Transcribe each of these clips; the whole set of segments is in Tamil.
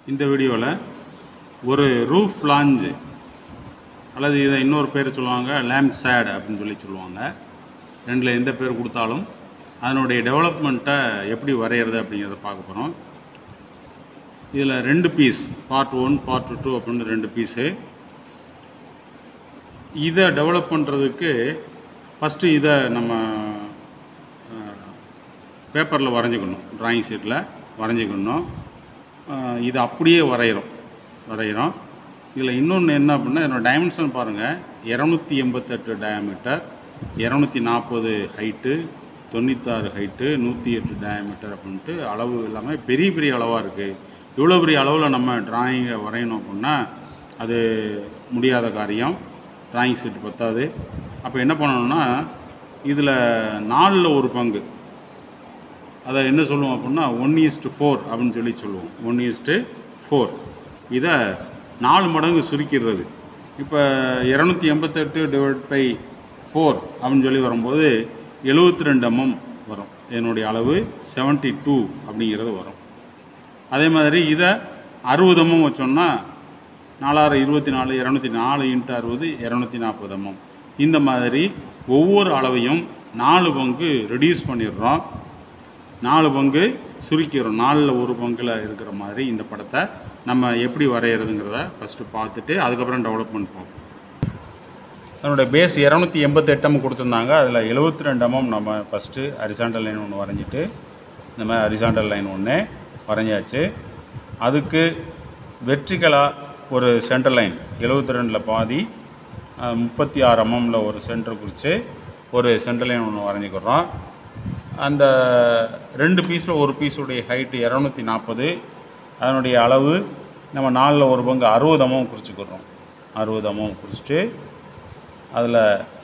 இந்த வீடியோவில் ஒரு ரூஃப் லாஞ்சு அல்லது இதை இன்னொரு பேர் சொல்லுவாங்க லேம்ப் சேட் அப்படின்னு சொல்லி சொல்லுவாங்க ரெண்டில் எந்த பேர் கொடுத்தாலும் அதனுடைய டெவலப்மெண்ட்டை எப்படி வரைகிறது அப்படிங்கிறத பார்க்க போகிறோம் இதில் ரெண்டு piece part one part two அப்படின்னு ரெண்டு பீஸு இதை டெவலப் பண்ணுறதுக்கு ஃபஸ்ட்டு இதை நம்ம பேப்பரில் வரைஞ்சிக்கணும் ட்ராயிங் ஷீட்டில் வரைஞ்சிக்கணும் அஹ் இது அப்படியே வரைகிறோம் வரைகிறோம் இதில் இன்னொன்று என்ன அப்படின்னா என்னோட டைமென்ஷன் பாருங்கள் இரநூத்தி எண்பத்தெட்டு டயாமீட்டர் இரநூத்தி நாற்பது ஹைட்டு தொண்ணூத்தாறு ஹைட்டு நூற்றி எட்டு டயாமீட்டர் அப்படின்ட்டு அளவு எல்லாமே பெரிய பெரிய அளவாக இருக்குது இவ்வளோ பெரிய அளவில் நம்ம டிராயிங்கை வரையணும் அப்படின்னா அது முடியாத காரியம் டிராயிங் ஷீட் பத்தாது அப்போ என்ன பண்ணணும்னா இதில் நாலில் ஒரு பங்கு அதை என்ன சொல்லுவோம் அப்படின்னா ஒன் ஈஸ்ட்டு ஃபோர் அப்படின்னு சொல்லி சொல்லுவோம் ஒன் ஈஸ்ட்டு ஃபோர் இதை நாலு மடங்கு சுருக்கிடுறது இப்போ இரநூத்தி எண்பத்தெட்டு டிவைட் பை ஃபோர் அப்படின்னு சொல்லி வரும்போது எழுபத்தி ரெண்டு எம்எம் வரும் என்னுடைய அளவு செவன்ட்டி டூ அப்படிங்கிறது வரும் அதே மாதிரி இதை அறுபது எம்எம் வச்சோம்னா நாலாயிரம் இருபத்தி நாலு இரநூத்தி நாலு இன்ட்டு அறுபது இரநூத்தி நாற்பது எம்எம் இந்த மாதிரி ஒவ்வொரு அளவையும் நாலு பங்கு ரெடியூஸ் பண்ணிடுறோம் நாலு பங்கு சுருக்கிறோம் நாலில் ஒரு பங்கில் இருக்கிற மாதிரி இந்த படத்தை நம்ம எப்படி வரைகிறதுங்கிறத ஃபஸ்ட்டு பார்த்துட்டு அதுக்கப்புறம் டெவலப்மெண்ட் பார்ப்போம் அதனுடைய பேஸ் இரநூத்தி எண்பத்தெட்டு எம் கொடுத்துருந்தாங்க அதில் எழுபத்தி ரெண்டு எம்எம் நம்ம ஃபஸ்ட்டு ஹரிசாண்டல் லைன் ஒன்று வரைஞ்சிட்டு இந்த மாதிரி ஹரிசாண்டல் லைன் ஒன்று வரைஞ்சாச்சு அதுக்கு வெர்டிகலாக ஒரு சென்டர் லைன் எழுபத்தி ரெண்டில் பாதி முப்பத்தி ஆறு எம்எம்மில் ஒரு சென்டர் குறித்து ஒரு சென்டர் லைன் ஒன்று வரைஞ்சிக்கிறோம் அந்த ரெண்டு பீஸில் ஒரு பீஸுடைய ஹைட்டு இரநூத்தி நாற்பது அதனுடைய அளவு நம்ம நாலில் ஒரு பங்கு அறுபது அமௌண்ட் குறிச்சிக்கிறோம் அறுபது அமௌண்ட் குறிச்சிட்டு அதில்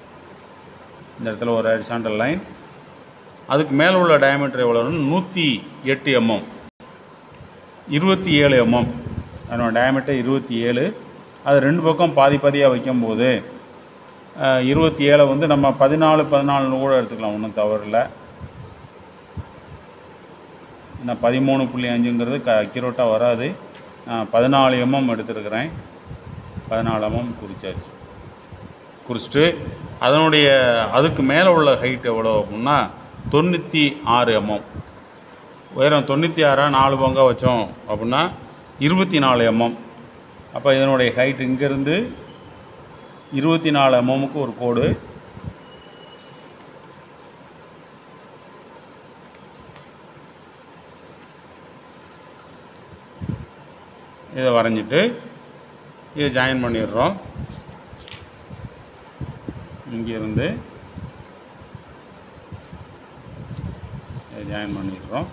இந்த இடத்துல ஒரு ஹரிசாண்டல் லைன் அதுக்கு மேலே உள்ள டயமீட்டர் எவ்வளோன்னு நூற்றி எட்டு எம்எம் இருபத்தி ஏழு எம்எம் அதனோட டயமீட்டர் இருபத்தி ஏழு அது ரெண்டு பக்கம் பாதி பாதியாக வைக்கும்போது அஹ், இருபத்தி ஏழை வந்து நம்ம பதினாலு பதினாலுன்னு கூட எடுத்துக்கலாம் ஒன்றும் தவறில்லை இந்த பதிமூணு புள்ளி அஞ்சுங்கிறது க அக்யூரேட்டாக வராது நான் பதினாலு எம்எம் எடுத்துருக்கிறேன் பதினாலு எம்எம் குறிச்சாச்சு குறிச்சிட்டு அதனுடைய அதுக்கு மேலே உள்ள ஹைட் எவ்வளோ அப்படின்னா தொண்ணூற்றி ஆறு எம்எம் உயரம் தொண்ணூற்றி ஆறா நாலு பங்கா வச்சோம் அப்படின்னா இருபத்தி நாலு எம்எம் அப்போ இதனுடைய ஹைட் இங்கேருந்து இருபத்தி நாலு எம்எம்முக்கு ஒரு கோடு இதை வரைஞ்சிட்டு இதை ஜாயின் பண்ணிடுறோம் இங்கேருந்து இதை ஜாயின் பண்ணிடுறோம்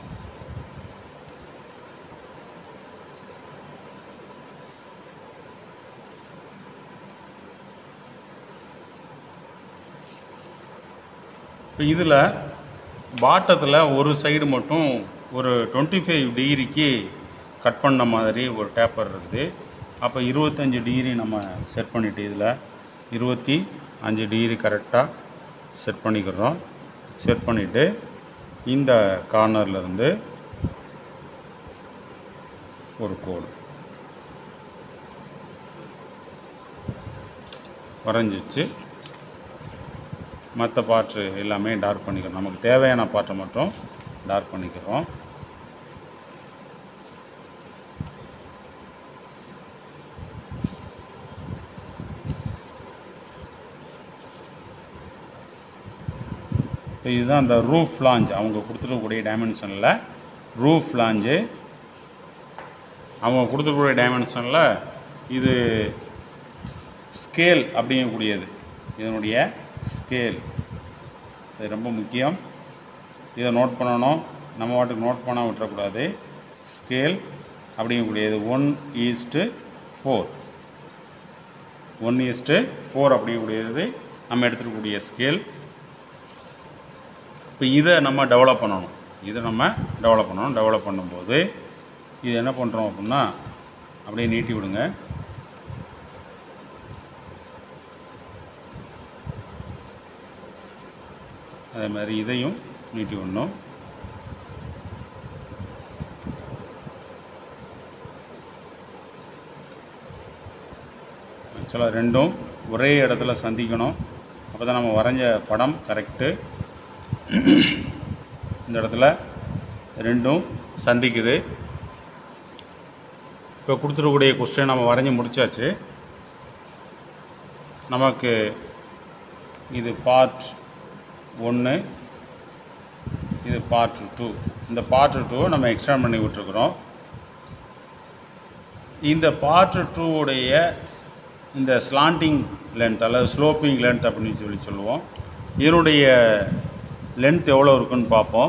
இப்போ இதில் பாட்டத்தில் ஒரு சைடு மட்டும் ஒரு டுவெண்ட்டி ஃபைவ் டிகிரிக்கு கட் பண்ண மாதிரி ஒரு டேப்பர் இருக்குது அப்போ இருபத்தஞ்சி டிகிரி நம்ம செட் பண்ணிட்டு இதில் இருபத்தி அஞ்சு டிகிரி கரெக்டாக செட் பண்ணிக்கிறோம் செட் பண்ணிவிட்டு இந்த கார்னர்ல இருந்து ஒரு கோடு வரைஞ்சிச்சு மற்ற பாட்டு எல்லாமே டார்க் பண்ணிக்கிறோம் நமக்கு தேவையான பாட்டை மட்டும் டார்க் பண்ணிக்கிறோம் இப்போ இதுதான் அந்த ரூஃப் லாஞ்ச் அவங்க கொடுத்துருக்கக்கூடிய டைமென்ஷனில் ரூஃப் லாஞ்சு அவங்க கொடுத்துருக்கக்கூடிய டைமென்ஷனில் இது ஸ்கேல் அப்படிங்கக்கூடியது இதனுடைய ஸ்கேல் இது ரொம்ப முக்கியம் இதை நோட் பண்ணணும் நம்ம வாட்டுக்கு நோட் பண்ண விட்டுறக்கூடாது ஸ்கேல் அப்படிங்கக்கூடியது one is to four one is to four அப்படிங்கக்கூடியது நம்ம எடுத்துக்கக்கூடிய ஸ்கேல் இப்போ இதை நம்ம டெவலப் பண்ணணும் இதை நம்ம டெவலப் பண்ணணும் டெவலப் பண்ணும்போது இது என்ன பண்ணுறோம் அப்படின்னா அப்படியே நீட்டி விடுங்க அதே மாதிரி இதையும் நீட்டி விடணும் ஆக்சுவலாக ரெண்டும் ஒரே இடத்துல சந்திக்கணும் அப்போ தான் நம்ம வரைஞ்ச படம் கரெக்டு இந்த இடத்துல ரெண்டும் சந்திக்குது இப்போ கொடுத்துருக்கக்கூடிய கொஸ்டின் நம்ம வரைஞ்சி முடிச்சாச்சு நமக்கு இது பார்ட் ஒன்று இது பார்ட் டூ இந்த பார்ட் டூவை நம்ம எக்ஸ்டெண்ட் பண்ணி விட்டுருக்குறோம் இந்த பார்ட் டூவுடைய இந்த ஸ்லாண்டிங் லென்த் அல்லது ஸ்லோப்பிங் லென்த் அப்படின்னு சொல்லி சொல்லுவோம் இதனுடைய லென்த் எவ்வளோ இருக்குன்னு பார்ப்போம்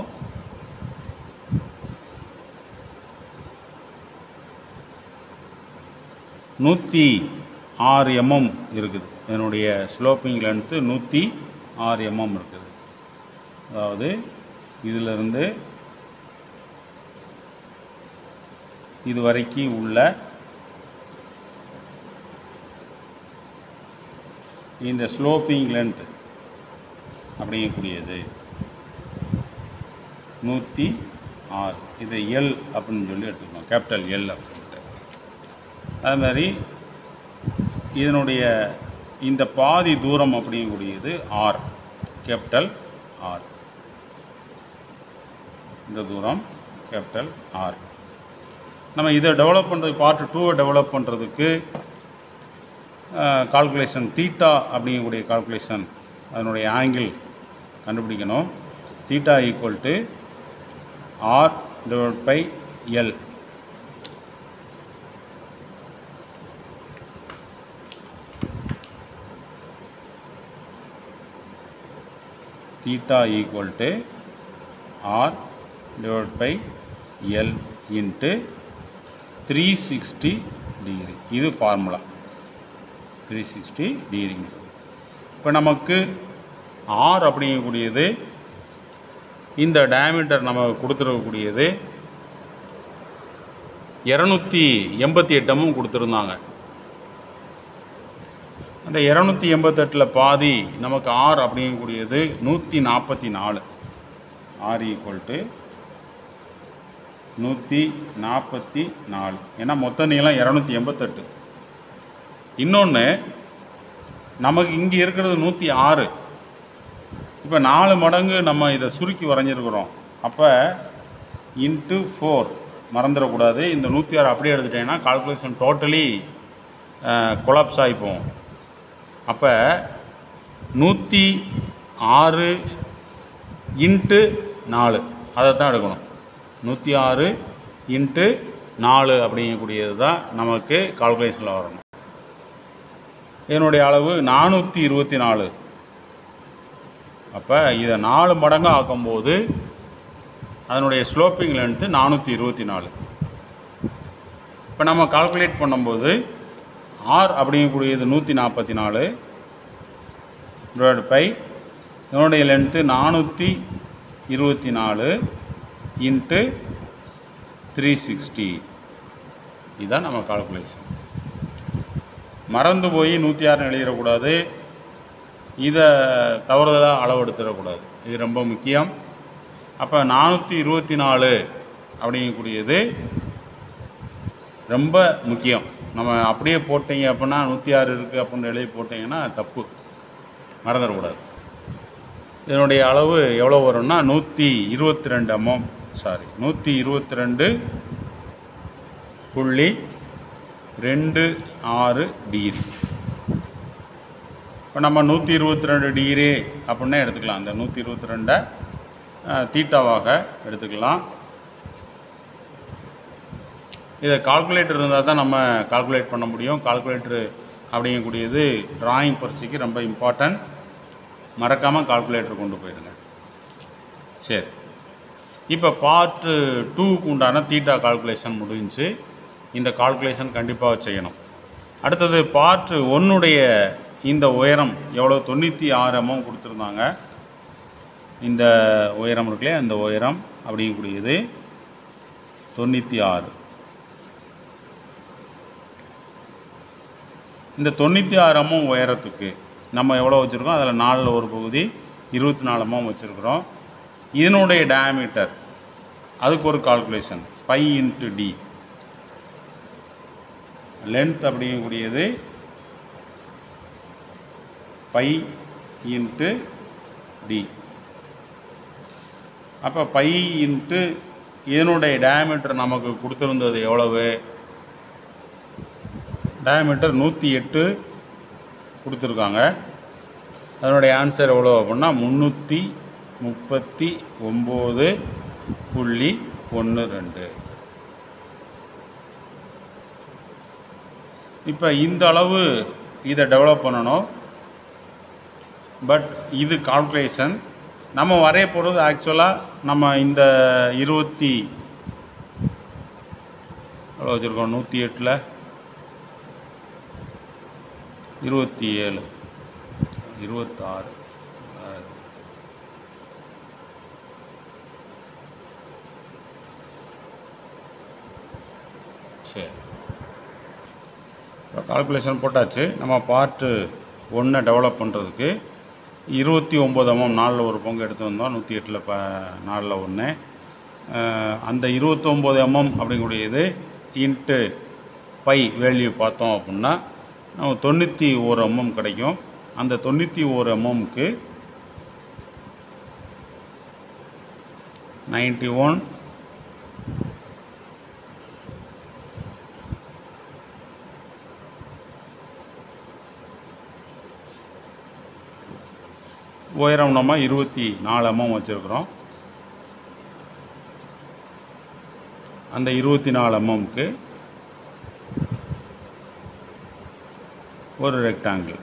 நூற்றி ஆறு எம்எம் இருக்குது இதனுடைய ஸ்லோப்பிங் லென்த்து நூற்றி ஆறு எம்எம் இருக்குது அதாவது இதிலிருந்து இது வரைக்கும் உள்ள இந்த ஸ்லோப்பிங் லென்த் அப்படிங்கக்கூடியது நூற்றி ஆறு இது எல் அப்படின்னு சொல்லி எடுத்துக்கணும் கேபிட்டல் எல் அப்படின்ட்டு அது மாதிரி இதனுடைய இந்த பாதி தூரம் அப்படிங்கக்கூடியது ஆர் கேபிட்டல் ஆர் இந்த தூரம் கேபிட்டல் ஆர் நம்ம இதை டெவலப் பண்ணுறது பார்ட் டூவை டெவலப் பண்ணுறதுக்கு கால்குலேஷன் தீட்டா அப்படிங்கக்கூடிய கால்குலேஷன் அதனுடைய ஆங்கிள் கண்டுபிடிக்கணும் theta equal to R divide by L theta equal to r divided by l into 360 degree இது ஃபார்முலா த்ரீ சிக்ஸ்டி டிகிரி இப்போ நமக்கு ஆர் அப்படிங்கக்கூடியது இந்த டயமீட்டர் நம்ம கொடுத்துருக்கக்கூடியது இரநூத்தி எண்பத்தி எட்டமும் கொடுத்துருந்தாங்க அந்த இரநூத்தி எண்பத்தெட்டில் பாதி நமக்கு ஆர் அப்படிங்கக்கூடியது நூற்றி நாற்பத்தி நாலு ஆர் ஈக்குவல் டு நூற்றி நாற்பத்தி நாலு ஏன்னா மொத்த நீளம் இரநூத்தி எண்பத்தெட்டு இன்னொன்று நமக்கு இங்கே இருக்கிறது நூற்றி ஆறு இப்போ நாலு மடங்கு நம்ம இதை சுருக்கி வரைஞ்சிருக்கிறோம் அப்போ இன்ட்டு ஃபோர் மறந்துடக்கூடாது இந்த நூற்றி ஆறு அப்படியே எடுத்துட்டேன்னா கால்குலேஷன் டோட்டலி கொலாப்ஸ் ஆகிப்போம் அப்போ நூற்றி ஆறு இன்ட்டு நாலு அதை தான் எடுக்கணும் நூற்றி ஆறு இன்ட்டு நாலு அப்படிங்கக்கூடியது தான் நமக்கு கால்குலேஷனில் வரணும் இதனுடைய அளவு நானூற்றி இருபத்தி நாலு அப்போ இதை நாலு மடங்கு ஆக்கும்போது அதனுடைய ஸ்லோப்பிங் லென்த்து நானூற்றி இருபத்தி நாலு இப்போ நம்ம கால்குலேட் பண்ணும்போது ஆர் அப்படிங்கக்கூடியது நூற்றி நாற்பத்தி நாலு டிவைட் பை இதனுடைய லென்த்து நானூற்றி இருபத்தி நாலு இன்ட்டு த்ரீ சிக்ஸ்டி இதுதான் நம்ம கால்குலேஷன் மறந்து போய் நூற்றி ஆறுன்னு எழுதிடக்கூடாது இதை தவறுதலாக அளவெடுத்துடக்கூடாது இது ரொம்ப முக்கியம் அப்போ நானூற்றி இருபத்தி நாலு அப்படிங்கக்கூடியது ரொம்ப முக்கியம் நம்ம அப்படியே போட்டீங்க அப்படின்னா நூற்றி ஆறு இருக்குது அப்படின்னு எழுதி போட்டிங்கன்னா தப்பு மறந்துடக்கூடாது இதனுடைய அளவு எவ்வளோ வரும்னா நூற்றி இருபத்தி ரெண்டு எம்எம் சாரி நூற்றி இருபத்தி ரெண்டு புள்ளி ரெண்டு ஆறு டிகிரி இப்போ நம்ம நூற்றி இருபத்தி ரெண்டு டிகிரி அப்படின்னே எடுத்துக்கலாம் அந்த நூற்றி இருபத்தி ரெண்டை தீட்டாவாக எடுத்துக்கலாம் இதை கால்குலேட்டர் இருந்தால் தான் நம்ம கால்குலேட் பண்ண முடியும் கால்குலேட்டரு அப்படிங்கக்கூடியது டிராயிங் பரீட்சைக்கு ரொம்ப இம்பார்ட்டன்ட் மறக்காமல் கால்குலேட்டர் கொண்டு போயிடுங்க சரி இப்போ பார்ட்டு டூக்கு உண்டான தீட்டா கால்குலேஷன் முடிஞ்சு இந்த கால்குலேஷன் கண்டிப்பாக செய்யணும் அடுத்தது பார்ட் ஒன்னுடைய இந்த உயரம் எவ்வளோ தொண்ணூற்றி ஆறு எம்எம் கொடுத்துருந்தாங்க இந்த உயரம் இருக்குல்லையா இந்த உயரம் அப்படிங்கக்கூடியது தொண்ணூற்றி ஆறு இந்த தொண்ணூற்றி ஆறு எம்எம் உயரத்துக்கு நம்ம எவ்வளோ வச்சுருக்கோம் அதில் நாலில் ஒரு பகுதி இருபத்தி நாலு எம்எம் வச்சுருக்குறோம் இதனுடைய டயாமீட்டர் அதுக்கு ஒரு calculation pi into D length அப்படிங்கக்கூடியது பை இன்ட்டு டி அப்போ பை இன்ட்டு இதனுடைய டயாமீட்டர் நமக்கு கொடுத்துருந்தது எவ்வளவு டயாமீட்டர் நூற்றி எட்டு கொடுத்துருக்காங்க அதனுடைய ஆன்சர் எவ்வளோ அப்படின்னா முந்நூற்றி முப்பத்தி ஒம்பது புள்ளி ஒன்று ரெண்டு இப்போ இந்த அளவு இதை டெவலப் பண்ணணும் பட் இது கால்குலேஷன் நம்ம வரைய போகிறது ஆக்சுவலாக நம்ம இந்த இருபத்தி எவ்வளோ வச்சுருக்கோம் நூற்றி எட்டில் இருபத்தி ஏழு இருபத்தாறு சரி இப்போ கால்குலேஷன் போட்டாச்சு நம்ம பார்ட்டு ஒன்றை டெவலப் பண்ணுறதுக்கு இருபத்தி ஒம்பது எம்எம் நாலில் ஒரு பங்கு எடுத்து வந்தோம் நூற்றி எட்டில் ப நாலில் ஒன்று அந்த இருபத்தொம்போது எம்எம் அப்படிங்கக்கூடியது இன்ட்டு பை வேல்யூ பார்த்தோம் அப்படின்னா நம்ம தொண்ணூற்றி ஒரு எம்எம் கிடைக்கும் அந்த தொண்ணூற்றி ஒரு எம்எம்க்கு நைன்டி ஒன் உயரம் நம்ம இருபத்தி நாலு எம்எம் வச்சுருக்குறோம் அந்த இருபத்தி நாலு எம்எம்க்கு ஒரு ரெக்டாங்கிள்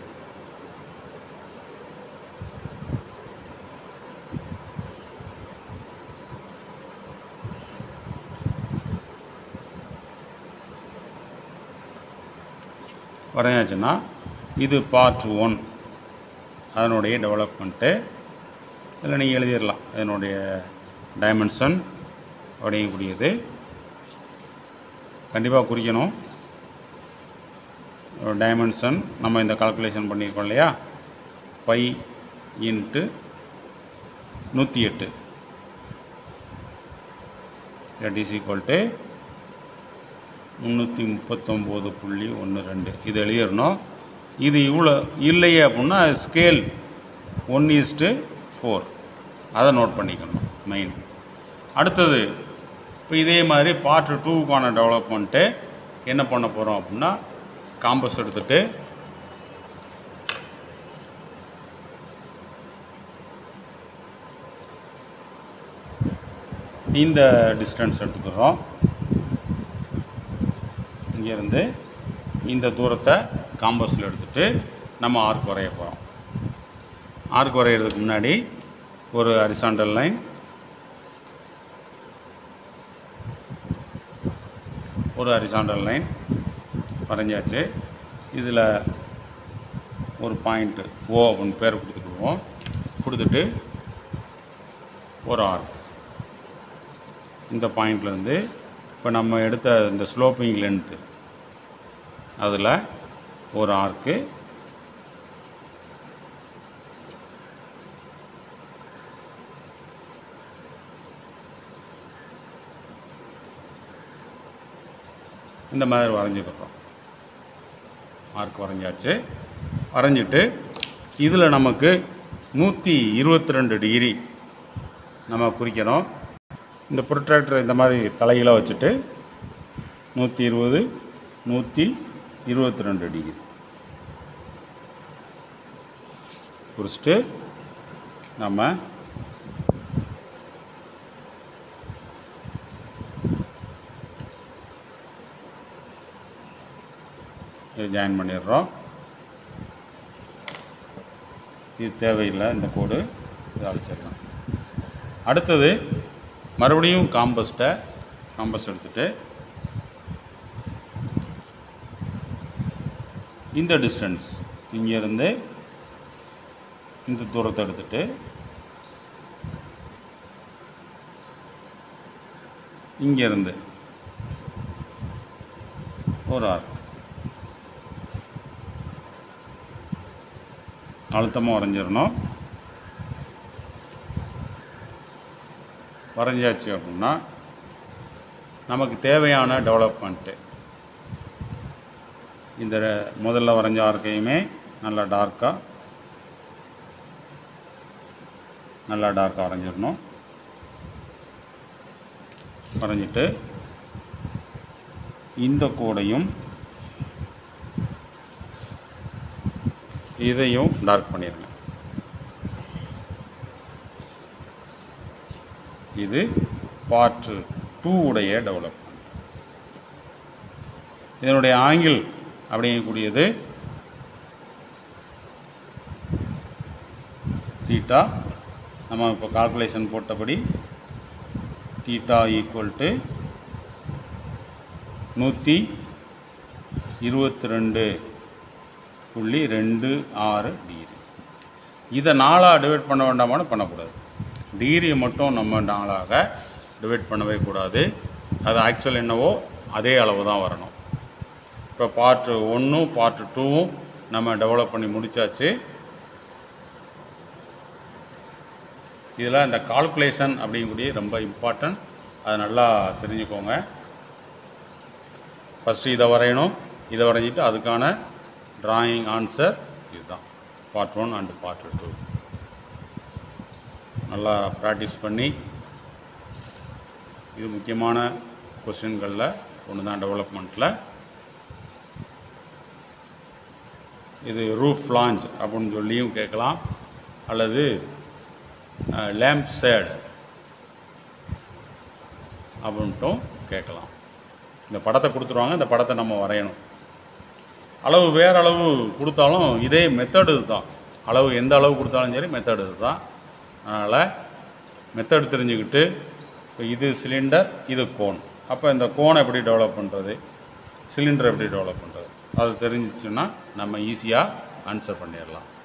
வரையாச்சுன்னா இது பார்ட் ஒன் அதனுடைய டெவலப்மெண்ட்டு இதில் நீங்கள் எழுதிடலாம் அதனுடைய டைமென்ஷன் அப்படிங்கக்கூடியது கண்டிப்பாக குறிக்கணும் டைமென்ஷன் நம்ம இந்த கால்குலேஷன் பண்ணியிருக்கோம் இல்லையா பை இன்ட்டு நூற்றி எட்டு தட் இஸ் ஈக்குவல் டு முந்நூற்றி முப்பத்தொம்போது புள்ளி ஒன்று ரெண்டு இது எழுதிடணும் இது இவ்வளோ இல்லையே அப்படின்னா ஸ்கேல் ஒன் ஈஸ்ட்டு ஃபோர் அதை நோட் பண்ணிக்கணும் மெயின் அடுத்தது இப்போ இதே மாதிரி பார்ட் டூவுக்கான டெவலப்மெண்ட்டு என்ன பண்ண போகிறோம் அப்படின்னா காம்பஸ் எடுத்துட்டு இந்த டிஸ்டன்ஸ் எடுத்துக்கிறோம் இங்கேருந்து இந்த தூரத்தை காம்பஸில் எடுத்துட்டு நம்ம ஆர்க் வரைய போகிறோம் ஆர்க் வரைகிறதுக்கு முன்னாடி ஒரு ஹரிசாண்டல் லைன் ஒரு ஹரிசாண்டல் லைன் வரைஞ்சாச்சு இதில் ஒரு பாயிண்ட்டு ஓ அப்படின்னு பேர் கொடுத்துக்குவோம் கொடுத்துட்டு ஒரு ஆர்க் இந்த பாயிண்ட்லேருந்து இப்போ நம்ம எடுத்த இந்த ஸ்லோப்பிங் லென்த்து அதில் ஒரு ஆர்க்கு இந்த மாதிரி வரைஞ்சிக்கிறோம் மார்க் வரைஞ்சாச்சு வரைஞ்சிட்டு இதில் நமக்கு நூற்றி இருபத்தி ரெண்டு டிகிரி நம்ம குறிக்கணும் இந்த ப்ரொட்ராக்டர் இந்த மாதிரி தலையில வச்சுட்டு நூற்றி இருபது நூற்றி இருபத்தி ரெண்டு டிகிரி குறிச்சிட்டு நம்ம இது ஜாயின் பண்ணிடுறோம் இது தேவையில்லை இந்த கோடு இது அழிச்சிடலாம் அடுத்தது மறுபடியும் காம்பஸ்ட்டை காம்பஸ் எடுத்துட்டு இந்த டிஸ்டன்ஸ் இங்கேருந்து இந்த தூரத்தை எடுத்துட்டு இங்கேருந்து ஒரு ஆர்க் அழுத்தமாக வரைஞ்சிடணும் வரைஞ்சாச்சு அப்படின்னா நமக்கு தேவையான டெவலப்மெண்ட்டு இந்த முதல்ல வரைஞ்ச ஆர்க்கையுமே நல்லா டார்க்காக நல்லா டார்க்காக வரைஞ்சிடணும் வரைஞ்சிட்டு இந்த கோடையும் இதையும் டார்க் பண்ணிடுங்க இது பார்ட் டூ உடைய டெவலப்மெண்ட் இதனுடைய ஆங்கிள் அப்படிங்கக்கூடியது தீட்டா நம்ம இப்போ கால்குலேஷன் போட்டபடி தீட்டா ஈக்குவல் டு நூற்றி இருபத்தி ரெண்டு புள்ளி ரெண்டு ஆறு டிகிரி இதை நாலாக டிவைட் பண்ண வேண்டாமான்னு பண்ணக்கூடாது டிகிரியை மட்டும் நம்ம நாளாக டிவைட் பண்ணவே கூடாது அது ஆக்சுவல் என்னவோ அதே அளவு தான் வரணும் இப்போ பார்ட்டு ஒன்றும் பார்ட்டு டூவும் நம்ம டெவலப் பண்ணி முடிச்சாச்சு இதில் இந்த கால்குலேஷன் அப்படிங்கக்கூடிய ரொம்ப இம்பார்ட்டன்ட் அதை நல்லா தெரிஞ்சுக்கோங்க ஃபஸ்ட்டு இதை வரையணும் இதை வரைஞ்சிட்டு அதுக்கான டிராயிங் ஆன்சர் இதுதான் part one and part two நல்லா ப்ராக்டிஸ் பண்ணி இது முக்கியமான கொஸ்டின்களில் ஒன்று தான் டெவலப்மெண்ட்டில் இது ரூஃப் லாஞ்ச் அப்படின்னு சொல்லியும் கேட்கலாம் அல்லது லேம்ப் சேட் அப்படின்ட்டும் கேட்கலாம் இந்த படத்தை கொடுத்துருவாங்க இந்த படத்தை நம்ம வரையணும் அளவு வேறு அளவு கொடுத்தாலும் இதே மெத்தடு தான் அளவு எந்த அளவு கொடுத்தாலும் சரி மெத்தடு தான் அதனால் மெத்தட் தெரிஞ்சுக்கிட்டு இப்போ இது சிலிண்டர் இது கோன் அப்போ இந்த கோனை எப்படி டெவலப் பண்ணுறது சிலிண்டர் எப்படி டெவலப் பண்ணுறது அது தெரிஞ்சிச்சுன்னா நம்ம ஈஸியாக ஆன்சர் பண்ணிடலாம்